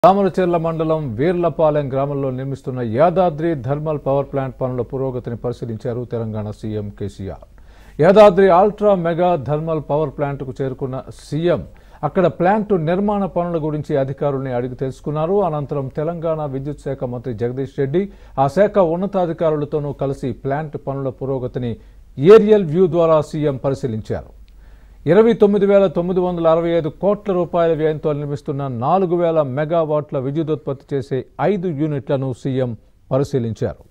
రామలచెర్ల మండలం వీర్లపాలెం గ్రామంలో నిర్మిస్తున్న యాదాద్రి థర్మల్ పవర్ ప్లాంట్ పనుల పురోగతిని పరిశీలించారు Telangana CM KCR Yadadri ultra mega thermal power ప్లాంట్కు చేరుకున్న సీఎం అక్కడ ప్లాంట్ నిర్మాణ పనుల గురించి అధికారుల్ని అడిగి తెలుసుకున్నారు అనంతరం తెలంగాణ విద్యుత్ శాఖ మంత్రి జగదీష్ రెడ్డి ఆ శాఖ ఉన్నతాధికారులతోనూ కలిసి ప్లాంట్ పనుల పురోగతిని ఏరియల్ వ్యూ ద్వారా సీఎం పరిశీలించారు ఇరవై తొమ్మిది వేల తొమ్మిది వందల అరవై ఐదు కోట్ల రూపాయల వ్యయంతో నిర్మిస్తున్న నాలుగు వేల మెగావాట్ల విద్యుదుత్పత్తి చేసే ఐదు యూనిట్లను సీఎం పరిశీలించారు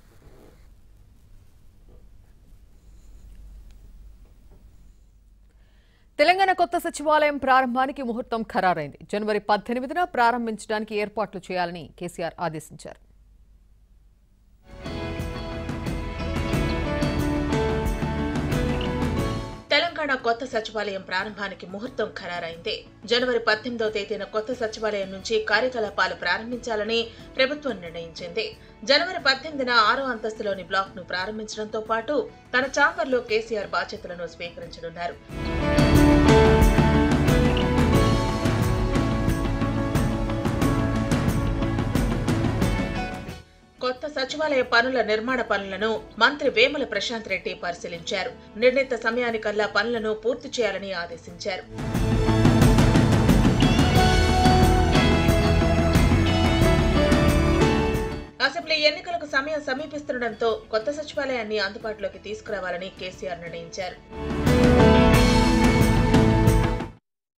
తెలంగాణ కొత్త సచివాలయం ప్రారంభానికి ముహూర్తం ఖరారైంది జనవరి పద్దెనిమిదిన ప్రారంభించడానికి ఏర్పాట్లు చేయాలని కేసీఆర్ ఆదేశించారు తెలంగాణ కొత్త సచివాలయం ప్రారంభానికి ముహూర్తం ఖరారైంది జనవరి పద్దెనిమిదవ తేదీన కొత్త సచివాలయం నుంచి కార్యకలాపాలు ప్రారంభించాలని ప్రభుత్వం నిర్ణయించింది జనవరి పద్దెనిమిదిన ఆరో అంతస్తులోని బ్లాక్ ను ప్రారంభించడంతో పాటు తన చాంబర్లో కేసీఆర్ బాధ్యతలను స్వీకరించనున్నారు కొత్త సచివాలయ పనుల నిర్మాణ పనులను మంత్రి వేముల ప్రశాంత్ రెడ్డి పరిశీలించారు నిర్ణీత సమయానికల్లా పనులను పూర్తి చేయాలని ఆదేశించారు అసెంబ్లీ ఎన్నికలకు సమయం సమీపిస్తుండటంతో కొత్త సచివాలయాన్ని అందుబాటులోకి తీసుకురావాలని కేసీఆర్ నిర్ణయించారు